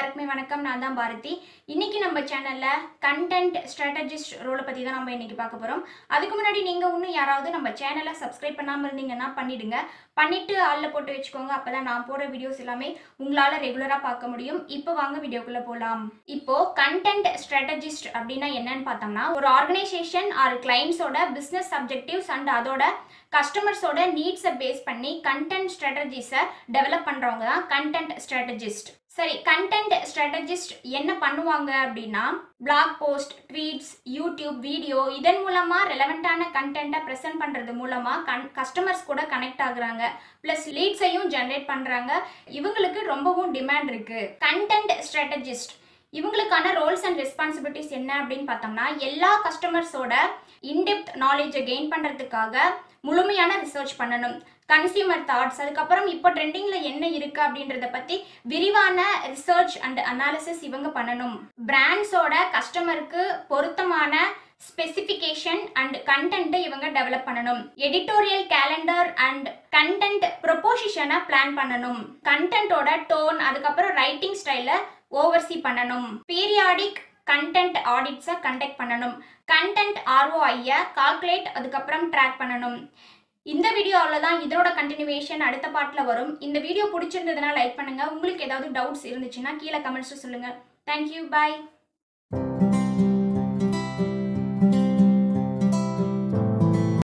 எல்லாருக்குமே வணக்கம் நான் தான் பாரதி இன்னைக்கு நம்ம சேனல்ல கண்டென்ட் ஸ்ட்ராட்டஜிஸ்ட் ரோலை பத்தி தான் நம்ம இன்னைக்கு பார்க்க போறோம் அதுக்கு முன்னாடி நீங்க இன்னும் யாராவது நம்ம சேனலை சப்ஸ்கிரைப் பண்ணாம இருந்தீங்கன்னா பண்ணிடுங்க பண்ணிட்டு ஆள்ல போட்டு வச்சுக்கோங்க அப்பதான் நான் போடுற வீடியோஸ் எல்லாமே உங்களால ரெகுலரா பார்க்க முடியும் இப்போ வாங்க வீடியோக்குள்ள போலாம் இப்போ கண்டென்ட் ஸ்ட்ராட்டஜிஸ்ட் அப்படின்னா என்னன்னு பார்த்தோம்னா ஒரு ஆர்கனைசேஷன் ஆர் கிளைண்ட்ஸோட பிசினஸ் சப்ஜெக்டிவ்ஸ் அண்ட் அதோட கஸ்டமர்ஸோட நீட்ஸை பேஸ் பண்ணி கண்டென்ட் ஸ்ட்ராட்டஜிஸை டெவலப் பண்ணுறவங்க தான் கண்டென்ட் ஸ்ட்ராட்டஜிஸ்ட் சரி கண்டென்ட் ஸ்ட்ராட்டஜிஸ்ட் என்ன பண்ணுவாங்க அப்படின்னா blog post tweets YouTube video இதன் மூலமாக ரெலவெண்ட்டான கண்டென்ட்டை ப்ரெசென்ட் பண்ணுறது மூலமாக கன் கஸ்டமர்ஸ் கூட கனெக்ட் ஆகுறாங்க ப்ளஸ் லீட்ஸையும் ஜென்ரேட் பண்ணுறாங்க இவங்களுக்கு ரொம்பவும் டிமாண்ட் இருக்குது கண்டென்ட் ஸ்ட்ராட்டஜிஸ்ட் இவங்களுக்கான ரோல்ஸ் அண்ட் ரெஸ்பான்சிபிலிட்டிஸ் என்ன அப்படின்னு பார்த்தோம்னா எல்லா கஸ்டமர்ஸோட இன்டெப்த் நாலேஜை கெயின் பண்ணுறதுக்காக முழுமையான ரிசர்ச் பண்ணணும் கன்சியூமர் தாட்ஸ் அதுக்கப்புறம் இப்போ ட்ரெண்டிங்கில் என்ன இருக்குது அப்படின்றத பற்றி விரிவான ரிசர்ச் அண்ட் அனாலிசிஸ் இவங்க பண்ணணும் பிராண்ட்ஸோட கஸ்டமருக்கு பொருத்தமான ஸ்பெசிஃபிகேஷன் அண்ட் கண்டென்ட்டை இவங்க டெவலப் பண்ணணும் எடிட்டோரியல் கேலண்டர் அண்ட் கண்டென்ட் ப்ரொபோசிஷனை பிளான் பண்ணணும் கண்டென்ட்டோட டோன் அதுக்கப்புறம் ரைட்டிங் ஸ்டைலை ஓவர்சி பண்ணணும் பீரியாடிக் கண்டென்ட் ஆடிட்ஸை கண்டக்ட் பண்ணணும் கண்டென்ட் ஆர்ஓஐயை கால்குலேட் அதுக்கப்புறம் ட்ராக் பண்ணணும் இந்த வீடியோவில் தான் இதோட கண்டினியூவேஷன் அடுத்த பாட்டில் வரும் இந்த வீடியோ பிடிச்சிருந்ததுன்னா லைக் பண்ணுங்கள் உங்களுக்கு ஏதாவது டவுட்ஸ் இருந்துச்சுன்னா கீழே கமெண்ட்ஸில் சொல்லுங்கள் தேங்க்யூ பாய்